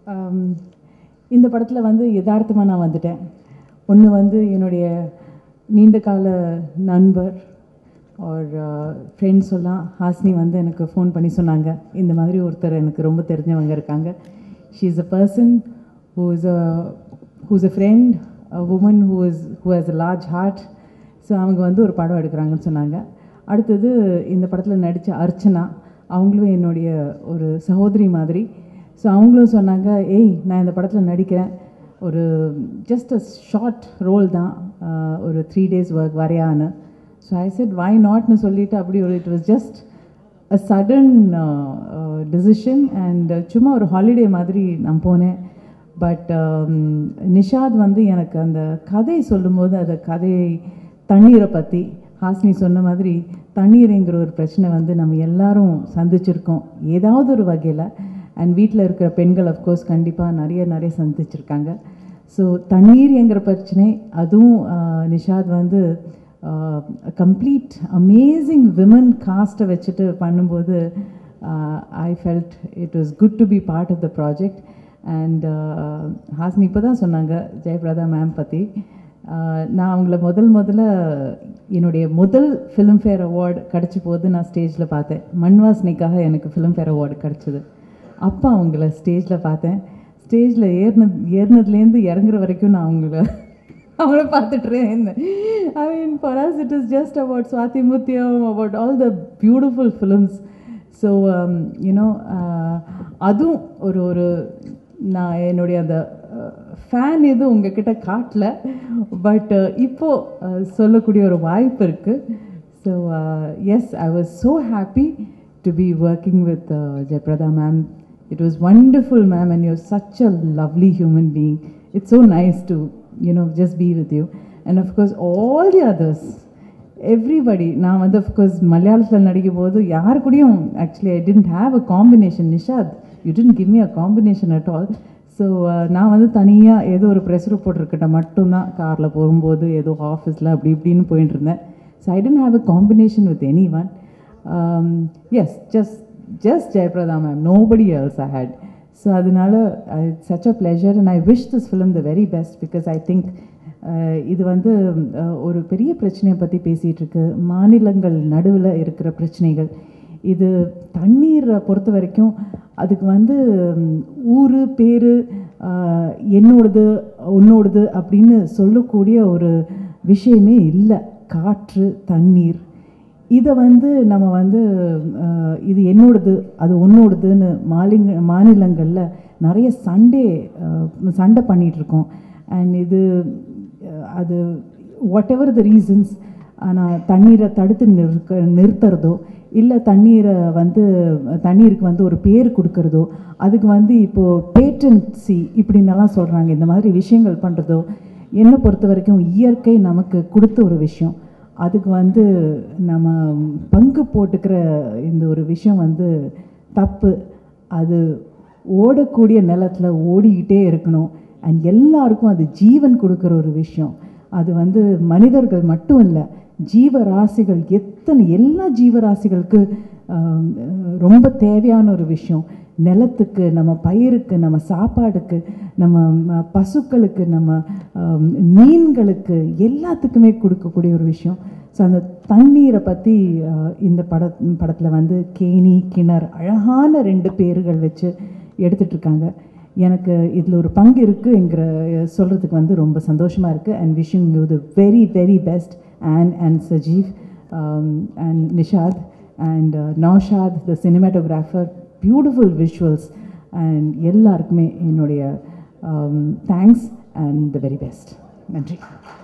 um, இந்த படத்தில் வந்து யதார்த்தமாக நான் வந்துட்டேன் ஒன்று வந்து என்னுடைய நீண்ட கால நண்பர் ஒரு ஃப்ரெண்ட்ஸ் எல்லாம் ஹாஸ்னி வந்து எனக்கு ஃபோன் பண்ணி சொன்னாங்க இந்த மாதிரி ஒருத்தர் எனக்கு ரொம்ப தெரிஞ்சவங்க இருக்காங்க she is a person who is a who is a friend a woman who is who has a large heart so அவங்க வந்து ஒரு படம் எடுக்கிறாங்கன்னு சொன்னாங்க அடுத்தது இந்த படத்தில் நடித்த அர்ச்சனா அவங்களும் என்னுடைய ஒரு சகோதரி மாதிரி ஸோ அவங்களும் சொன்னாங்க ஏய் நான் இந்த படத்தில் நடிக்கிறேன் ஒரு ஜஸ்ட் அ ஷார்ட் ரோல் தான் ஆஹ் ஒரு த்ரீ டேஸ் ஒர்க் வரையான்னு ஸோ ஐ செட் வை நாட்னு சொல்லிட்டு அப்படி ஒரு it was just a sudden decision and சும்மா ஒரு ஹாலிடே மாதிரி நான் போனேன் பட் நிஷாத் வந்து எனக்கு அந்த கதை சொல்லும்போது அந்த கதையை தண்ணீரை பற்றி ஹாஸ்னி சொன்ன மாதிரி தண்ணீருங்கிற ஒரு பிரச்சனை வந்து நம்ம எல்லாரும் சந்திச்சிருக்கோம் ஏதாவது ஒரு வகையில் அண்ட் வீட்டில் இருக்கிற பெண்கள் அஃப்கோர்ஸ் கண்டிப்பாக நிறைய நிறைய சந்திச்சிருக்காங்க ஸோ தண்ணீர் என்கிற பிரச்சனை அதுவும் ஆஹ், நிஷாத் வந்து கம்ப்ளீட் அமேசிங் விமன் காஸ்ட்டை வச்சுட்டு பண்ணும்போது I felt it was good to be part of the project and Hasni இப்போ தான் சொன்னாங்க ஜெயபிரதா மேம் பற்றி நான் அவங்கள முதல் முதல்ல என்னுடைய முதல் ஃபிலிம்ஃபேர் அவார்டு கிடச்ச போது நான் ஸ்டேஜில் பார்த்தேன் மண்வாசனைக்காக எனக்கு ஃபிலிம்ஃபேர் அவார்டு கிடச்சிது அப்போ அவங்கள ஸ்டேஜில் பார்த்தேன் ஸ்டேஜில் ஏறினது ஏறினதுலேருந்து இறங்குற வரைக்கும் நான் அவங்கள அவங்கள பார்த்துட்டு இருந்தேன் I mean for us it is just about Swathi Muthyam about all the beautiful films so you know அதுவும் ஒரு ஒரு நான் என்னுடைய அந்த ஃபேன் எதுவும் உங்ககிட்ட காட்டல பட் இப்போது சொல்லக்கூடிய ஒரு வாய்ப்பு இருக்குது so yes I was so happy to be working with Jayaprada ma'am it was wonderful ma'am and you're such a lovely human being it's so nice to you know just be with you and of course all the others everybody நான் வந்து of course மலையாளத்தில் நடிக்கும் போது யாரு கூடயும் actually I didn't have a combination Nishad you didn't give me a combination at all so நான் வந்து தனியாக ஏதோ ஒரு ப்ரெஸ் ரிப்போர்ட்டர்கிட்ட மட்டும்தான் காரில் போகும்போது ஏதோ ஆஃபீஸில் அப்படி இப்படின்னு போயிட்டு இருந்தேன் so I didn't have a combination with any one yes just just Jayaprada ma'am nobody else I had so அதனால it's such a pleasure and I wish this film the very best because I think இது வந்து அஹ், ஒரு பெரிய பிரச்சனையை பற்றி பேசிகிட்டு இருக்கு மாநிலங்கள் நடுவில் இருக்கிற பிரச்சனைகள் இது தண்ணீரை பொறுத்த வரைக்கும் அதுக்கு வந்து ம், ஊரு பேர் என்னோடது உன்னோடது அப்படின்னு சொல்லக்கூடிய ஒரு விஷயமே இல்லை காற்று தண்ணீர் இதை வந்து நம்ம வந்து அஹ், இது என்னோடது அது உன்னோடதுன்னு மாநில மாநிலங்களில் நிறைய சண்டே அஹ், சண்டை பண்ணிட்டு இருக்கோம் அண்ட் இது அஹ், அது வாட் எவர் த ரீசன்ஸ் ஆனால் தண்ணீரை தடுத்து நிறுக்க நிறுத்துறதோ இல்லை தண்ணீரை வந்து தண்ணீருக்கு வந்து ஒரு பேர் கொடுக்கறதோ அதுக்கு வந்து இப்போது பேட்டன்சி இப்படின்னெல்லாம் சொல்கிறாங்க இந்த மாதிரி விஷயங்கள் பண்ணுறதோ என்னை பொறுத்த வரைக்கும் இயற்கை நமக்கு கொடுத்த ஒரு விஷயம் அதுக்கு வந்து நம்ம பங்கு போட்டுக்கிற இந்த ஒரு விஷயம் வந்து தப்பு அது ஓடக்கூடிய நிலத்துல ஓடிக்கிட்டே இருக்கணும் அண்ட் எல்லாருக்கும் அது ஜீவன் கொடுக்குற ஒரு விஷயம் அது வந்து மனிதர்கள் மட்டும் இல்லை ஜீவராசிகள் எத்தனை எல்லா ஜீவராசிகளுக்கு ஆம், ரொம்ப தேவையான ஒரு விஷயம் நிலத்துக்கு நம்ம பயிருக்கு நம்ம சாப்பாடுக்கு நம்ம ம, பசுக்களுக்கு நம்ம ஆம், மீன்களுக்கு எல்லாத்துக்குமே கொடுக்கக்கூடிய ஒரு விஷயம் ஸோ அந்த தண்ணீரை பற்றி இந்த பட படத்தில் வந்து கேணி கிணறு அழகான ரெண்டு பேர்கள் வச்சு எடுத்துட்டு இருக்காங்க எனக்கு இதில் ஒரு பங்கு இருக்குங்கிற சொல்கிறதுக்கு வந்து ரொம்ப சந்தோஷமாக இருக்குது and wishing you the very very best and and Sajeev and Nishad and Naushad the cinematographer beautiful visuals and எல்லாருக்குமே என்னுடைய thanks and the very best நன்றி